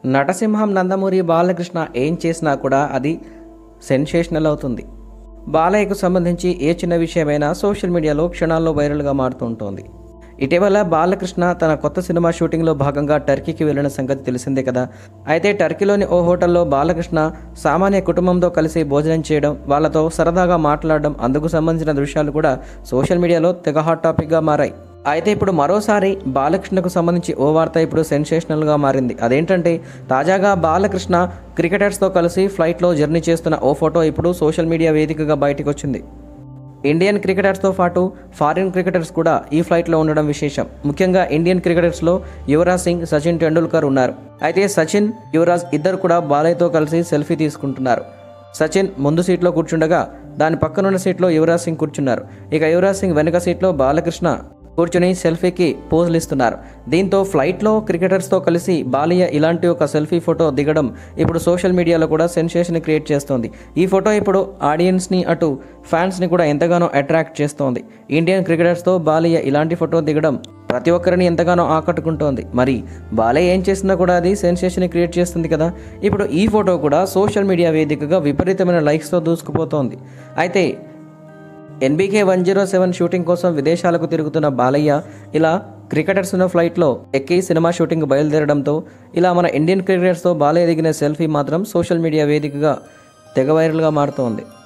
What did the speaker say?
నటసింహం నందమూరి బాలకృష్ణ ఏం చేసినా కూడా అది సెన్సేషనల్ అవుతుంది బాలయ్యకు సంబంధించి ఏ చిన్న విషయమైనా సోషల్ మీడియాలో క్షణాల్లో వైరల్గా మారుతూ ఉంటుంది ఇటీవల బాలకృష్ణ తన కొత్త సినిమా షూటింగ్లో భాగంగా టర్కీకి వెళ్ళిన సంగతి తెలిసిందే కదా అయితే టర్కీలోని ఓ హోటల్లో బాలకృష్ణ సామాన్య కుటుంబంతో కలిసి భోజనం చేయడం వాళ్ళతో సరదాగా మాట్లాడడం అందుకు సంబంధించిన దృశ్యాలు కూడా సోషల్ మీడియాలో తెగ హాట్ టాపిక్గా మారాయి అయితే ఇప్పుడు మరోసారి బాలకృష్ణకు సంబంధించి ఓ వార్త ఇప్పుడు సెన్సేషనల్గా మారింది అదేంటంటే తాజాగా బాలకృష్ణ క్రికెటర్స్తో కలిసి ఫ్లైట్లో జర్నీ చేస్తున్న ఓ ఫోటో ఇప్పుడు సోషల్ మీడియా వేదికగా బయటకు వచ్చింది ఇండియన్ క్రికెటర్స్తో పాటు ఫారిన్ క్రికెటర్స్ కూడా ఈ ఫ్లైట్లో ఉండడం విశేషం ముఖ్యంగా ఇండియన్ క్రికెటర్స్లో యువరాజ్ సింగ్ సచిన్ టెండూల్కర్ ఉన్నారు అయితే సచిన్ యువరాజ్ ఇద్దరు కూడా బాలయ్యతో కలిసి సెల్ఫీ తీసుకుంటున్నారు సచిన్ ముందు సీట్లో కూర్చుండగా దాని పక్కనున్న సీట్లో యువరాజ్ సింగ్ కూర్చున్నారు ఇక యువరాజ్ సింగ్ వెనుక సీట్లో బాలకృష్ణ కూర్చుని సెల్ఫీకి పోజులు ఇస్తున్నారు దీంతో ఫ్లైట్లో క్రికెటర్స్తో కలిసి బాలయ్య ఇలాంటి ఒక సెల్ఫీ ఫోటో దిగడం ఇప్పుడు సోషల్ మీడియాలో కూడా సెన్సేషన్ క్రియేట్ చేస్తోంది ఈ ఫోటో ఇప్పుడు ఆడియన్స్ని అటు ఫ్యాన్స్ని కూడా ఎంతగానో అట్రాక్ట్ చేస్తోంది ఇండియన్ క్రికెటర్స్తో బాలయ్య ఇలాంటి ఫోటో దిగడం ప్రతి ఒక్కరిని ఎంతగానో ఆకట్టుకుంటోంది మరి బాలయ్య ఏం చేసినా కూడా అది సెన్సేషన్ క్రియేట్ చేస్తుంది కదా ఇప్పుడు ఈ ఫోటో కూడా సోషల్ మీడియా వేదికగా విపరీతమైన లైక్స్తో దూసుకుపోతోంది అయితే NBK one zero seven shooting కోసం విదేశాలకు తిరుగుతున్న బాలయ్య ఇలా క్రికెటర్స్ ఉన్న ఫ్లైట్లో ఎక్కి సినిమా షూటింగ్ బయలుదేరడంతో ఇలా మన ఇండియన్ క్రికెటర్స్తో బాలయ్య దిగిన సెల్ఫీ మాత్రం సోషల్ మీడియా వేదికగా తెగ వైరల్గా మారుతోంది